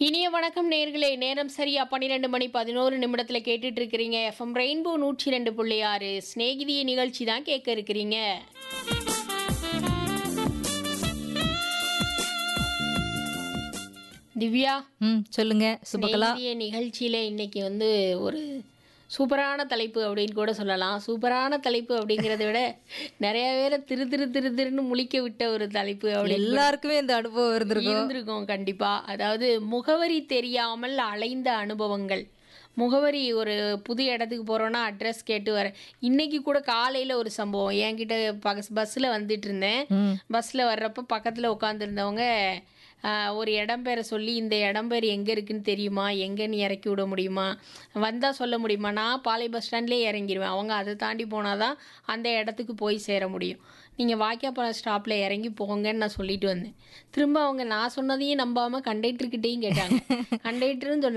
இனிய வணக்கம் நேர்களே நேரம் சரியா பன்னிரெண்டு மணி பதினோரு நிமிடத்துல கேட்டுட்டு இருக்கிறீங்க எஃப்எம் ரெயின்போ நூற்றி ரெண்டு புள்ளி ஆறு சிநேகிதிய நிகழ்ச்சி தான் கேட்க இருக்கிறீங்க திவ்யா ம் சொல்லுங்க சுபகலா சிநேகிதிய நிகழ்ச்சியில இன்னைக்கு வந்து ஒரு சூப்பரான தலைப்பு அப்படின்னு கூட சொல்லலாம் சூப்பரான தலைப்பு அப்படிங்கிறத விட நிறைய பேரை திரு திரு திரு திருன்னு முழிக்க விட்ட ஒரு தலைப்பு அப்படின்னு கூட எல்லாருக்குமே இந்த அனுபவம் இருந்திருக்கும் இருந்திருக்கும் கண்டிப்பா அதாவது முகவரி தெரியாமல் அலைந்த அனுபவங்கள் முகவரி ஒரு புது இடத்துக்கு போகிறோன்னா அட்ரஸ் கேட்டு வர இன்னைக்கு கூட காலையில் ஒரு சம்பவம் என்கிட்ட பஸ் பஸ்ஸில் வந்துட்டு இருந்தேன் ம். பஸ்ஸில் வர்றப்ப பக்கத்தில் உட்காந்துருந்தவங்க ஒரு இடம் பேரை சொல்லி இந்த இடம் பேர் எங்கே இருக்குன்னு தெரியுமா எங்கேன்னு இறக்கி விட முடியுமா வந்தால் சொல்ல முடியுமா நான் பாலை பஸ் ஸ்டாண்ட்லேயே இறங்கிடுவேன் அவங்க அதை தாண்டி போனால் தான் அந்த இடத்துக்கு போய் சேர முடியும் நீங்கள் வாக்கியாப்பாளையம் ஸ்டாப்பில் இறங்கி போங்கன்னு நான் சொல்லிட்டு வந்தேன் திரும்ப அவங்க நான் சொன்னதையும் நம்பாமல் கண்டக்டர்கிட்டையும் கேட்டாங்க கண்டக்டரும் சொன்னாங்க